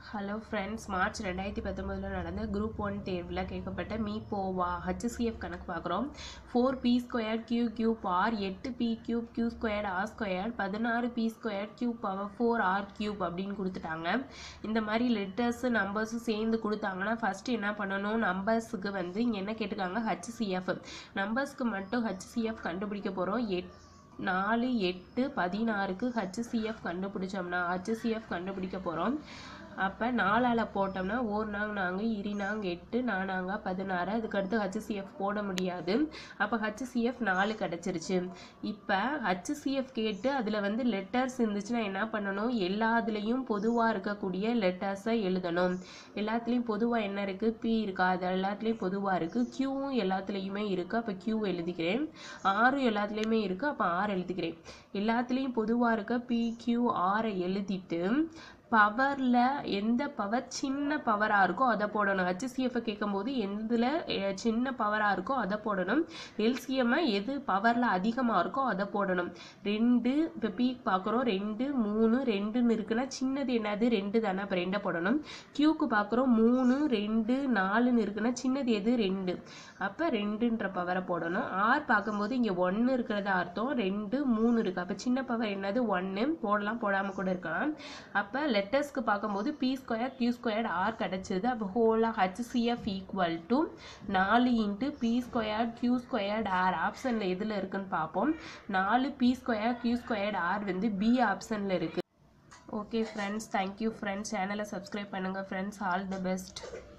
hello friends March ரெண்டாயிரத்தி பத்தொம்போதில் நடந்த குரூப் ஒன் தேர்வில் கேட்கப்பட்ட மீ போவா ஹச்சிசிஎஃப் கணக்கு பார்க்குறோம் four p square q cube r எட்டு p cube q square r square பதினாறு p square cube power four r cube அப்படின்னு கொடுத்துட்டாங்க இந்த மாதிரி லெட்டர்ஸு நம்பர்ஸும் சேர்ந்து கொடுத்தாங்கன்னா ஃபஸ்ட்டு என்ன பண்ணணும் நம்பர்ஸுக்கு வந்து இங்கே என்ன கேட்டிருக்காங்க ஹச்சிசிஎஃப் நம்பர்ஸ்க்கு மட்டும் ஹச்சிசிஎஃப் கண்டுபிடிக்க போகிறோம் எட் நாலு எட்டு பதினாறுக்கு ஹச்சிசிஎஃப் கண்டுபிடிச்சோம்னா ஹச்சிசிஎஃப் கண்டுபிடிக்க போகிறோம் அப்போ நாலால் போட்டோம்னா ஓர் நாங் நாங்க இரி நாங் எட்டு நானாங்க பதினாறு அதுக்கடுத்து ஹச்சிசிஎஃப் போட முடியாது அப்போ ஹச்சிசிஎஃப் நாலு கிடச்சிருச்சு இப்போ ஹச்சிசிஎஃப் கேட்டு அதில் வந்து லெட்டர்ஸ் இருந்துச்சுன்னா என்ன பண்ணணும் எல்லாத்துலேயும் பொதுவாக இருக்கக்கூடிய லெட்டர்ஸை எழுதணும் எல்லாத்துலேயும் பொதுவாக என்ன இருக்குது பி இருக்கா அது எல்லாத்துலேயும் பொதுவாக இருக்குது க்யூவும் எல்லாத்துலேயுமே இருக்குது அப்போ க்யூ எழுதிக்கிறேன் ஆறும் எல்லாத்துலேயுமே இருக்குது அப்போ ஆர் எழுதிக்கிறேன் எல்லாத்துலேயும் பொதுவாக இருக்க பி கியூ ஆரை எழுதிட்டு பவரில் எந்த பவர் சின்ன பவராக இருக்கோ அதை போடணும் ஹச்சிசிஎஃப் கேட்கும்போது எந்தில் சின்ன பவராக இருக்கோ அதை போடணும் எல்சிஎம்மை எது பவரில் அதிகமாக இருக்கோ அதை போடணும் ரெண்டு இப்போ பீக் பார்க்குறோம் ரெண்டு மூணு ரெண்டுன்னு இருக்குன்னா சின்னது என்னது ரெண்டு தானே அப்போ ரெண்டை போடணும் கியூக்கு பார்க்குறோம் மூணு ரெண்டு நாலுன்னு இருக்குன்னா சின்னது எது ரெண்டு அப்போ ரெண்டுன்ற பவரை போடணும் ஆர் பார்க்கும்போது இங்கே ஒன்று இருக்கிறதா அர்த்தம் ரெண்டு மூணு இருக்குது அப்போ சின்ன பவர் என்னது ஒன்று போடலாம் போடாமல் கூட இருக்கலாம் அப்போ லெட்டர்ஸ்க்கு பார்க்கும்போது p square q square r கிடச்சிது அப்போ ஹோலாக ஹச்சிசிஎஃப் ஈக்குவல் டு நாலு into p square q squared r ஆப்ஷனில் எதில் இருக்குன்னு பார்ப்போம் நாலு p square q squared r வந்து பி ஆப்ஷனில் இருக்குது ஓகே ஃப்ரெண்ட்ஸ் தேங்க்யூ ஃப்ரெண்ட்ஸ் சேனலை சப்ஸ்கிரைப் பண்ணுங்கள் ஃப்ரெண்ட்ஸ் ஆல் தி பெஸ்ட்